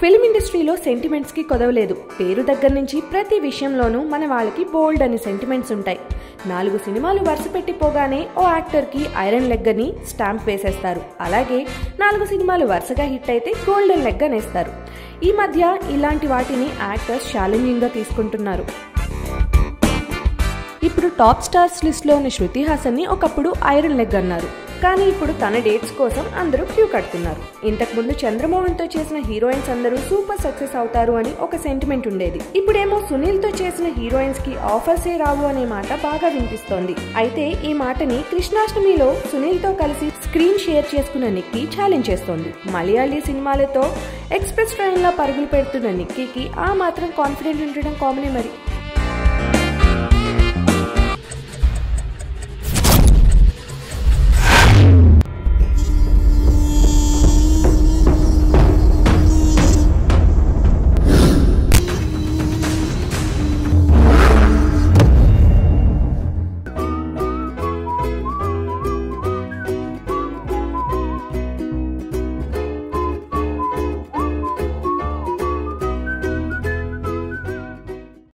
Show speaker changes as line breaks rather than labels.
film ఇండస్ట్రీలో sentiments కి కొదవలేదు పేరు దగ్గర నుంచి ప్రతి విషయంలోనూ మన వాళ్ళకి బోల్డ్ అని సెంటిమెంట్స్ ఉంటాయి నాలుగు సినిమాలు వరుస పెట్టిపోగానే ఓ యాక్టర్ కి ఐరన్ లెగ్ అని స్టాంప్ వేసేస్తారు అలాగే నాలుగు సినిమాలు వరుసగా హిట్ అయితే గోల్డెన్ లెగ్ అనేస్తారు ఈ మధ్య ఇలాంటి వాటిని యాక్టర్స్ ఛాలెంజింగ్ గా తీసుకుంటున్నారు ఇప్పుడు టాప్ స్టార్స్ లిస్ట్లో ఉన్న శృతి హాసన్ని ఒకప్పుడు ఐరన్ లెగ్ అన్నారు కానీ ఇప్పుడు తన డేట్స్ కోసం అందరూ క్యూ కడుతున్నారు ఇంతకుముందు చంద్రమోహన్ తో చేసిన హీరోయిన్స్ అందరూ సూపర్ సక్సెస్ అవుతారు అని ఒక సెంటిమెంట్ ఉండేది ఇప్పుడేమో సునీల్ తో చేసిన హీరోయిన్స్ కి ఆఫర్సే రావు అనే మాట బాగా వినిపిస్తోంది అయితే ఈ మాటని కృష్ణాష్టమిలో సునీల్ తో కలిసి స్క్రీన్ షేర్ చేసుకున్న నిక్కీ ఛాలెంజ్ చేస్తోంది మలయాళీ సినిమాలతో ఎక్స్ప్రెస్ ట్రైన్ లా పరుగులు పెడుతున్న నిక్కీకి ఆ మాత్రం కాన్ఫిడెంట్ ఉండడం కామనే మరి